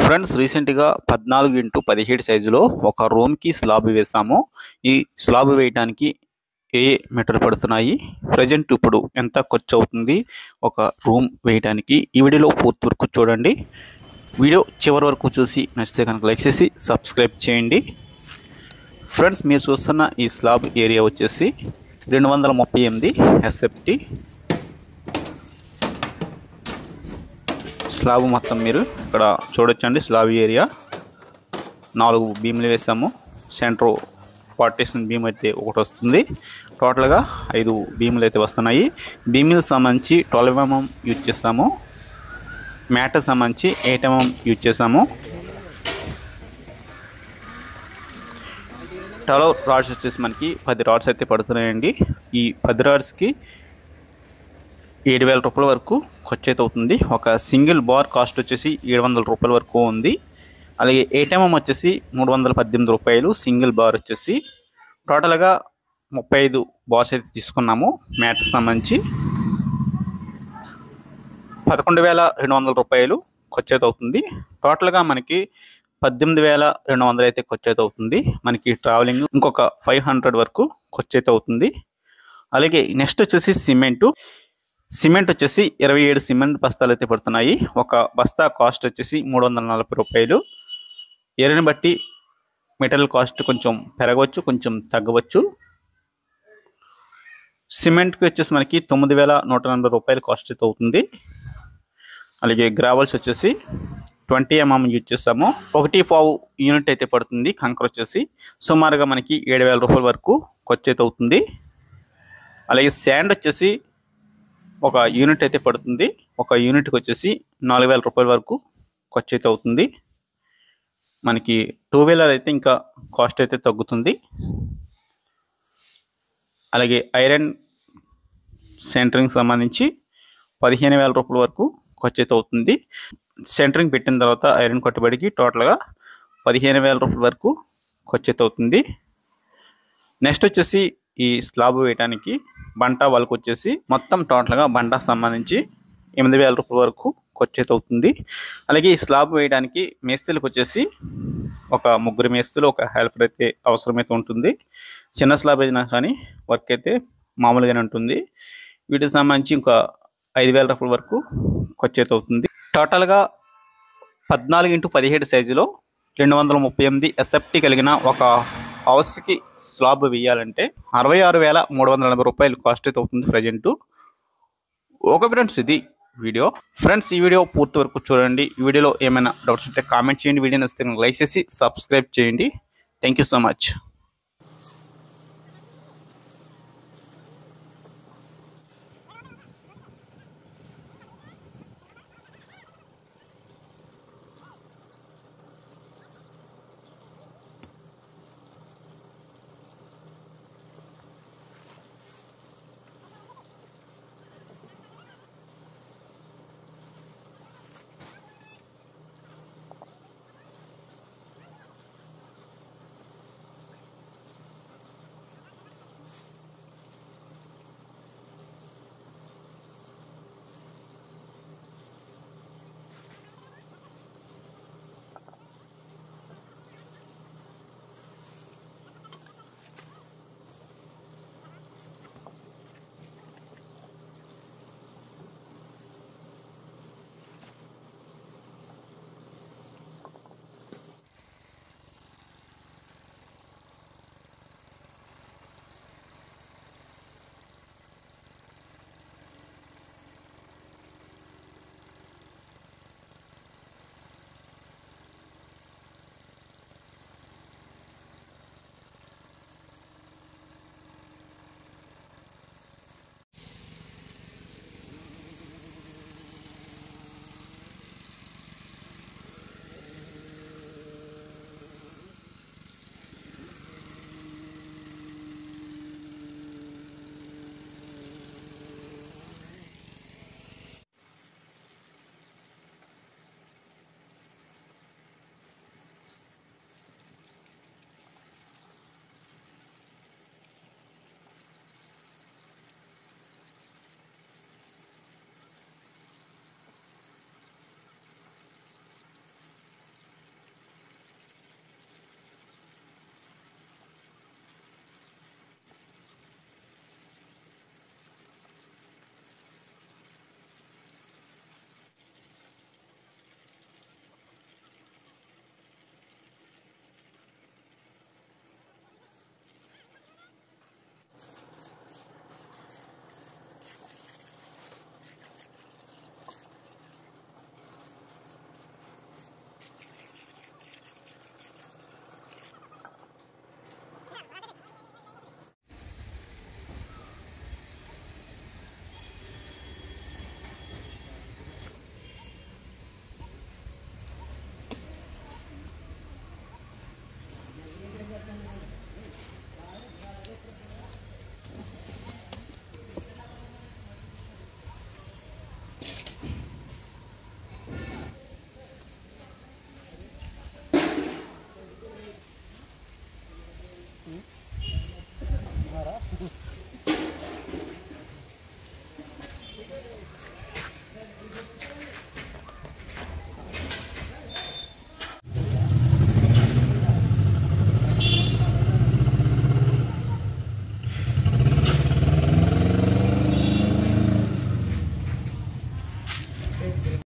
friends రీసెంట్గా పద్నాలుగు into పదిహేడు సైజులో ఒక రూమ్కి స్లాబ్ వేసాము ఈ స్లాబ్ వేయడానికి ఏ మెటీరియల్ పడుతున్నాయి ప్రజెంట్ ఇప్పుడు ఎంత ఖర్చు అవుతుంది ఒక రూమ్ వేయడానికి ఈ వీడియోలో పూర్తి వరకు చూడండి వీడియో చివరి వరకు చూసి నచ్చితే కనుక లైక్ చేసి సబ్స్క్రైబ్ చేయండి ఫ్రెండ్స్ మీరు చూస్తున్న ఈ స్లాబ్ ఏరియా వచ్చేసి రెండు వందల ముప్పై ఎనిమిది ఎస్ఎఫ్టీ స్లాబ్ మొత్తం మీరు ఇక్కడ చూడొచ్చండి స్లాబ్ ఏరియా నాలుగు బీమ్లు వేసాము సెంటర్ పార్టీషన్ బీమ్ అయితే ఒకటి వస్తుంది టోటల్గా ఐదు బీములు అయితే వస్తున్నాయి బీములకు సంబంధించి ట్వెల్వ్ ఎంఎం యూజ్ చేస్తాము మ్యాట్ సంబంధించి ఎయిట్ ఎంఎం యూజ్ చేసాము ట్వెల్వ్ రాడ్స్ వచ్చేసి మనకి పది రాడ్స్ అయితే పడుతున్నాయండి ఈ పది రాడ్స్కి ఏడు వేల రూపాయల వరకు ఖర్చు అయితే అవుతుంది ఒక సింగిల్ బార్ కాస్ట్ వచ్చేసి ఏడు వందల రూపాయల వరకు ఉంది అలాగే ఏటీఎం వచ్చేసి మూడు వందల పద్దెనిమిది రూపాయలు సింగిల్ బార్ వచ్చేసి టోటల్గా ముప్పై ఐదు బార్స్ అయితే తీసుకున్నాము మ్యాట్ సంబంధించి పదకొండు వేల రెండు వందల రూపాయలు ఖర్చు అయితే అవుతుంది టోటల్గా మనకి పద్దెనిమిది వేల రెండు వందలు అయితే ఖర్చు అయితే అవుతుంది మనకి ట్రావెలింగ్ ఇంకొక ఫైవ్ హండ్రెడ్ వరకు ఖర్చు అయితే అవుతుంది అలాగే నెక్స్ట్ వచ్చేసి సిమెంటు సిమెంట్ వచ్చేసి ఇరవై ఏడు సిమెంట్ బస్తాలు అయితే పడుతున్నాయి ఒక బస్తా కాస్ట్ వచ్చేసి మూడు వందల నలభై రూపాయలు ఏరిని బట్టి మెటీరియల్ కాస్ట్ కొంచెం పెరగవచ్చు కొంచెం తగ్గవచ్చు సిమెంట్కి వచ్చేసి మనకి తొమ్మిది వేల నూట ఎనభై రూపాయలు కాస్ట్ అయితే అవుతుంది అలాగే గ్రావల్స్ వచ్చేసి ట్వంటీ ఎంఎం యూజ్ చేస్తాము ఒకటి పావు యూనిట్ అయితే పడుతుంది కంకర వచ్చేసి సుమారుగా మనకి ఏడు వేల రూపాయల వరకు ఖర్చు అయితే అవుతుంది అలాగే శాండ్ వచ్చేసి ఒక యూనిట్ అయితే పడుతుంది ఒక యూనిట్కి వచ్చేసి నాలుగు వేల రూపాయల వరకు ఖర్చు అయితే అవుతుంది మనకి టూ వీలర్ అయితే ఇంకా కాస్ట్ అయితే తగ్గుతుంది అలాగే ఐరన్ సెంటరింగ్ సంబంధించి పదిహేను వేల రూపాయల వరకు ఖర్చు అయితే అవుతుంది సెంటరింగ్ పెట్టిన తర్వాత ఐరన్ కట్టుబడికి టోటల్గా పదిహేను వేల రూపాయల వరకు ఖర్చు అయితే అవుతుంది నెక్స్ట్ వచ్చేసి ఈ స్లాబ్ వేయడానికి బంట వాళ్ళకి వచ్చేసి మొత్తం టోటల్గా బంట సంబంధించి ఎనిమిది వేల రూపాయల వరకు ఖర్చు అయితే అవుతుంది అలాగే ఈ స్లాబ్ వేయడానికి మేస్త్రీలకు వచ్చేసి ఒక ముగ్గురు మేస్త్రులు ఒక హెల్పర్ అయితే అవసరమైతే ఉంటుంది చిన్న స్లాబ్ అయినా కానీ వర్క్ అయితే మామూలుగానే ఉంటుంది వీటికి సంబంధించి ఇంకా ఐదు వేల రూపాయల వరకు ఖర్చు అయితే అవుతుంది టోటల్గా పద్నాలుగు ఇంటూ పదిహేడు సైజులో రెండు వందల ముప్పై ఎనిమిది ఎస్ఎఫ్టీ కలిగిన ఒక హౌస్కి స్లాబ్ వేయాలంటే అరవై ఆరు వేల మూడు వందల నలభై రూపాయలు కాస్ట్ అయితే అవుతుంది ప్రజెంట్ ఓకే ఫ్రెండ్స్ ఇది వీడియో ఫ్రెండ్స్ ఈ వీడియో పూర్తి వరకు చూడండి ఈ వీడియోలో ఏమైనా డౌట్స్ ఉంటే కామెంట్ చేయండి వీడియో నచ్చితే లైక్ చేసి సబ్స్క్రైబ్ చేయండి థ్యాంక్ యూ సో మచ్ అనుకుంటున్నారా